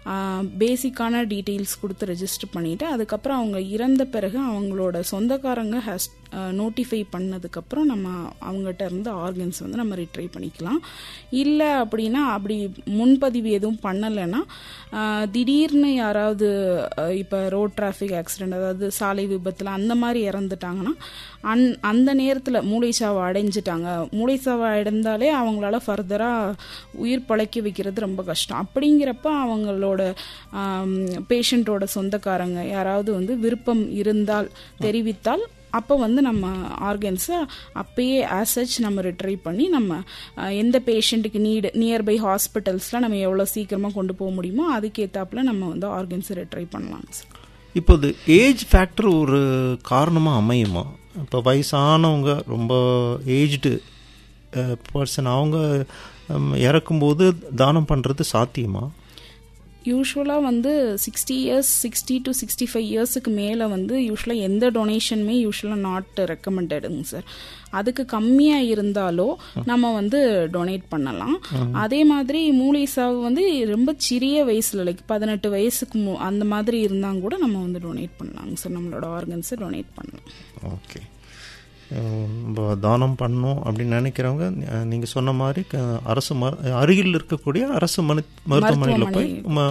பேசிக்கான டீட்டெயில்ஸ் கொடுத்து ரெஜிஸ்டர் பண்ணிவிட்டு அதுக்கப்புறம் அவங்க இறந்த பிறகு அவங்களோட சொந்தக்காரங்க ஹேஸ் நோட்டிஃபை பண்ணதுக்கப்புறம் நம்ம அவங்ககிட்ட இருந்து ஆர்கன்ஸ் வந்து நம்ம ரிட்ரைவ் பண்ணிக்கலாம் இல்லை அப்படின்னா அப்படி முன்பதிவு எதுவும் பண்ணலைன்னா திடீர்னு யாராவது இப்போ ரோட் டிராஃபிக் ஆக்சிடென்ட் அதாவது சாலை விபத்தில் அந்த மாதிரி இறந்துட்டாங்கன்னா அந் அந்த நேரத்தில் மூளைச்சாவை அடைஞ்சிட்டாங்க மூளைச்சாவை அடைந்தாலே அவங்களால ஃபர்தராக உயிர் பழைக்க வைக்கிறது ரொம்ப கஷ்டம் அப்படிங்கிறப்ப அவங்களோட பேஷண்ட்டோட சொந்தக்காரங்க யாராவது வந்து விருப்பம் இருந்தால் தெரிவித்தால் அப்போ வந்து நம்ம ஆர்கன்ஸை அப்பயே ஆசச் நம்ம ரிட்ரைவ் பண்ணி நம்ம எந்த பேஷண்ட்டுக்கு நீடு நியர்பை ஹாஸ்பிட்டல்ஸில் நம்ம எவ்வளோ சீக்கிரமாக கொண்டு போக முடியுமோ அதுக்கேற்றாப்புல நம்ம வந்து ஆர்கன்ஸை ரிட்ரைவ் பண்ணலாம் சார் இப்போது ஏஜ் ஃபேக்டர் ஒரு காரணமாக அமையுமா இப்போ வயசானவங்க ரொம்ப ஏஜ்டு பர்சன் அவங்க இறக்கும்போது தானம் பண்ணுறது சாத்தியமா யூஸ்வலாக வந்து sixty years sixty to sixty five இயர்ஸுக்கு மேலே வந்து யூஸ்வலாக எந்த டொனேஷனுமே யூஸ்வலாக நாட் ரெக்கமெண்டடுங்க சார் அதுக்கு கம்மியாக இருந்தாலோ நம்ம வந்து டொனேட் பண்ணலாம் அதே மாதிரி மூளை சாவு வந்து ரொம்ப சிறிய வயசில் லைக் பதினெட்டு வயசுக்கு அந்த மாதிரி இருந்தாங்க கூட நம்ம வந்து டொனேட் பண்ணலாங்க சார் நம்மளோட ஆர்கன்ஸை டொனேட் பண்ணலாம் ஓகே நம்ம தானம் பண்ணணும் அப்படின்னு நினைக்கிறவங்க நீங்கள் சொன்ன மாதிரி அரசு மரு அருகில் இருக்கக்கூடிய அரசு மரு மருத்துவமனையில் போய்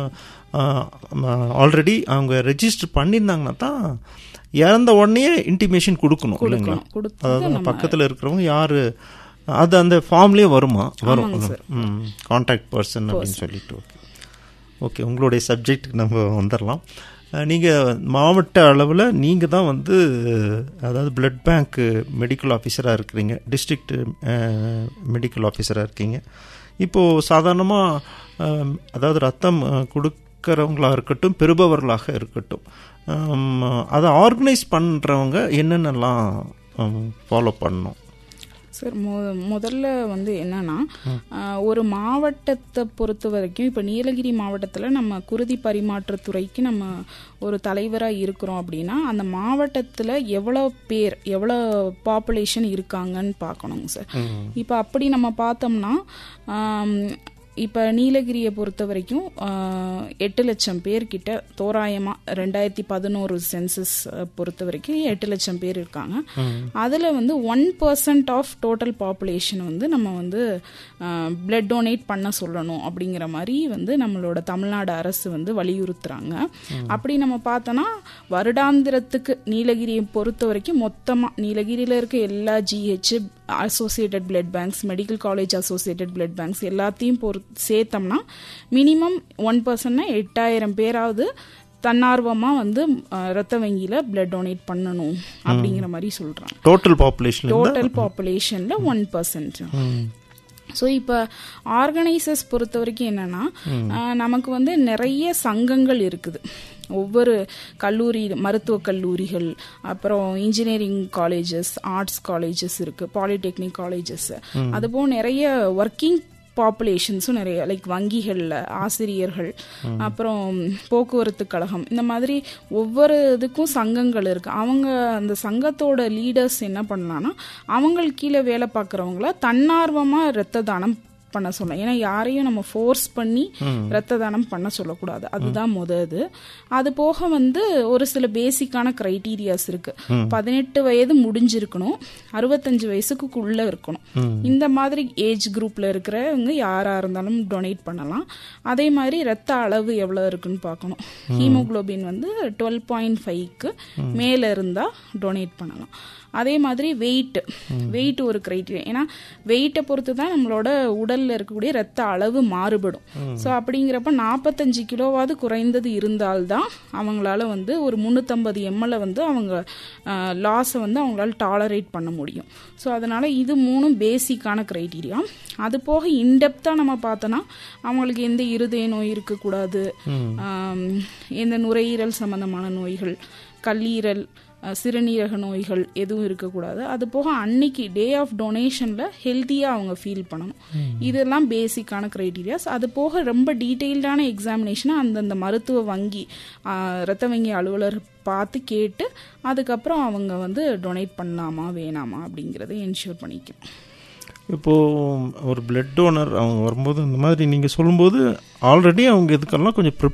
ஆல்ரெடி அவங்க ரெஜிஸ்டர் பண்ணியிருந்தாங்கன்னா தான் இறந்த உடனே இன்டிமேஷன் கொடுக்கணும் இல்லைங்களா அதாவது பக்கத்தில் இருக்கிறவங்க யார் அது அந்த ஃபார்ம்லேயே வருமா வரும் கான்டாக்ட் பர்சன் அப்படின்னு சொல்லிட்டு ஓகே ஓகே உங்களுடைய சப்ஜெக்ட்டுக்கு நம்ம வந்துடலாம் நீங்கள் மாவட்ட அளவில் நீங்கள் தான் வந்து அதாவது பிளட் பேங்க் மெடிக்கல் ஆஃபீஸராக இருக்கிறீங்க டிஸ்ட்ரிக்ட் மெடிக்கல் ஆஃபீஸராக இருக்கீங்க இப்போது சாதாரணமாக அதாவது ரத்தம் கொடுக்கறவங்களாக இருக்கட்டும் பெறுபவர்களாக இருக்கட்டும் அதை ஆர்கனைஸ் பண்ணுறவங்க என்னென்னலாம் ஃபாலோ பண்ணணும் சார் மொ முதல்ல வந்து என்னன்னா ஒரு மாவட்டத்தை பொறுத்த வரைக்கும் இப்போ நீலகிரி மாவட்டத்தில் நம்ம குருதி பரிமாற்றத்துறைக்கு நம்ம ஒரு தலைவராக இருக்கிறோம் அப்படின்னா அந்த மாவட்டத்தில் எவ்வளோ பேர் எவ்வளோ பாப்புலேஷன் இருக்காங்கன்னு பார்க்கணுங்க சார் இப்போ அப்படி நம்ம பார்த்தோம்னா இப்போ நீலகிரியை பொறுத்த வரைக்கும் எட்டு லட்சம் பேர்கிட்ட தோராயமாக ரெண்டாயிரத்தி பதினோரு சென்சஸ் பொறுத்த வரைக்கும் எட்டு லட்சம் பேர் இருக்காங்க அதில் வந்து one percent of total population வந்து நம்ம வந்து பிளட் டொனேட் பண்ண சொல்லணும் அப்படிங்கிற மாதிரி வந்து நம்மளோட தமிழ்நாடு அரசு வந்து வலியுறுத்துறாங்க அப்படி நம்ம பார்த்தோன்னா வருடாந்திரத்துக்கு நீலகிரியை பொறுத்த வரைக்கும் மொத்தமாக நீலகிரியில் இருக்க எல்லா GH associated blood banks medical college associated blood banks எல்லாத்தையும் பொறு சேர்த்தோம்னா மினிமம் ஒன் பர்சன்ட்னா எட்டாயிரம் பேராவது தன்னார்வமாக வந்து ரத்த வங்கியில் பிளட் டொனேட் பண்ணணும் அப்படிங்கிற மாதிரி சொல்கிறாங்க டோட்டல் பாப்புலேஷன் டோட்டல் பாப்புலேஷனில் ஒன் பர்சன்ட் ஸோ இப்போ ஆர்கனைசர்ஸ் பொறுத்த வரைக்கும் என்னன்னா நமக்கு வந்து நிறைய சங்கங்கள் இருக்குது ஒவ்வொரு கல்லூரி மருத்துவக் கல்லூரிகள் அப்புறம் இன்ஜினியரிங் காலேஜஸ் ஆர்ட்ஸ் காலேஜஸ் இருக்கு பாலிடெக்னிக் காலேஜஸ் அதுபோல் நிறைய ஒர்க்கிங் பாப்புலேஷன்ஸும் நிறைய லைக் வங்கிகளில் ஆசிரியர்கள் அப்புறம் போக்குவரத்து கழகம் இந்த மாதிரி ஒவ்வொரு இதுக்கும் சங்கங்கள் இருக்கு அவங்க அந்த சங்கத்தோட லீடர்ஸ் என்ன பண்ணலாம்னா அவங்களுக்கு கீழே வேலை பார்க்குறவங்கள தன்னார்வமாக இரத்த தானம் பண்ண சொல்லலாம் ஏன்னா யாரையும் நம்ம ஃபோர்ஸ் பண்ணி ரத்த தானம் பண்ண சொல்லக்கூடாது அதுதான் முதது அது போக வந்து ஒரு சில பேசிக்கான கிரைட்டீரியாஸ் இருக்கு பதினெட்டு வயது முடிஞ்சிருக்கணும் அறுபத்தஞ்சு வயசுக்குள்ள இருக்கணும் இந்த மாதிரி ஏஜ் குரூப்ல இருக்கிறவங்க யாரா இருந்தாலும் டொனேட் பண்ணலாம் அதே மாதிரி ரத்த அளவு எவ்வளவு இருக்குன்னு பார்க்கணும் ஹீமோகுளோபின் வந்து டுவெல் பாயிண்ட் ஃபைவ்க்கு மேல இருந்தா டொனேட் பண்ணலாம் அதே மாதிரி வெயிட் வெயிட் ஒரு கிரைட்டீரியா ஏன்னா வெயிட்டை பொறுத்து தான் நம்மளோட உடல்ல இருக்கக்கூடிய ரத்த அளவு மாறுபடும் ஸோ அப்படிங்கிறப்ப நாற்பத்தஞ்சு கிலோவாவது குறைந்தது இருந்தால்தான் அவங்களால வந்து ஒரு முந்நூற்றம்பது எம்எல்ஏ வந்து அவங்க லாஸை வந்து அவங்களால டாலரேட் பண்ண முடியும் ஸோ அதனால இது மூணும் பேசிக்கான கிரைட்டீரியா அது போக இன்டெப்த்தாக நம்ம பார்த்தோன்னா அவங்களுக்கு எந்த இருதய நோய் இருக்கக்கூடாது எந்த நுரையீரல் சம்பந்தமான நோய்கள் கல்லீரல் சிறுநீரக நோய்கள் எதுவும் இருக்கக்கூடாது அது போக அன்னைக்கு டே ஆஃப் டொனேஷனில் ஹெல்த்தியாக அவங்க ஃபீல் பண்ணணும் இதெல்லாம் பேசிக்கான க்ரைட்டீரியாஸ் அது போக ரொம்ப டீட்டெயில்டான எக்ஸாமினேஷனை அந்தந்த மருத்துவ வங்கி ரத்த வங்கி அலுவலர் பார்த்து கேட்டு அதுக்கப்புறம் அவங்க வந்து டொனேட் பண்ணலாமா வேணாமா அப்படிங்கிறத என்ஷூர் பண்ணிக்கணும் இப்போது ஒரு பிளட் டோனர் அவங்க வரும்போது இந்த மாதிரி நீங்கள் சொல்லும்போது ஆல்ரெடி அவங்க இதுக்கெல்லாம் கொஞ்சம்